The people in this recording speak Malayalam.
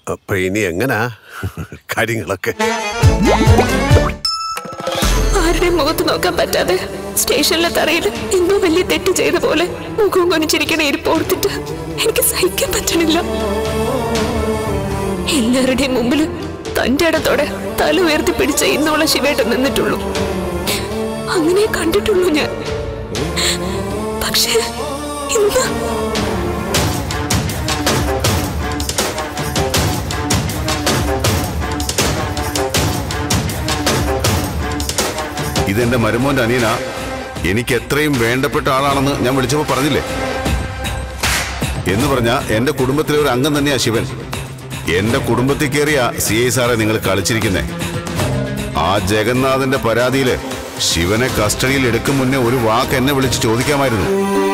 അപ്പൊ ഇനി എങ്ങനാ കാര്യങ്ങളൊക്കെ ആരുടെയും മുഖത്ത് നോക്കാൻ പറ്റാതെ സ്റ്റേഷനിലെ തറയിൽ എന്തോ വലിയ തെറ്റ് ചെയ്ത പോലെ മുഖവും കൊനിച്ചിരിക്കണ ഇരിപ്പോർത്തിട്ട് എനിക്ക് സഹിക്കാൻ പറ്റണില്ല എല്ലാവരുടെയും മുമ്പിൽ തന്റെ ഇടത്തോടെ തല ഉയർത്തി പിടിച്ച ഇന്നോളം ശിവേട്ടൻ നിന്നിട്ടുള്ളൂ അങ്ങനെ കണ്ടിട്ടുള്ളൂ ഞാൻ പക്ഷേ ഇന്ന് ഇതെന്റെ മരുമോന്റെ അനിയനാ എനിക്ക് എത്രയും വേണ്ടപ്പെട്ട ആളാണെന്ന് ഞാൻ വിളിച്ചപ്പോ പറഞ്ഞില്ലേ എന്ന് പറഞ്ഞ എന്റെ കുടുംബത്തിലെ ഒരു അംഗം തന്നെയാ ശിവൻ എന്റെ കുടുംബത്തിൽ കയറിയ സി ഐ സാറെ നിങ്ങൾ കളിച്ചിരിക്കുന്നേ ആ ജഗന്നാഥന്റെ പരാതിയില് ശിവനെ കസ്റ്റഡിയിൽ എടുക്കും മുന്നേ ഒരു വാക്ക് എന്നെ വിളിച്ച് ചോദിക്കാമായിരുന്നു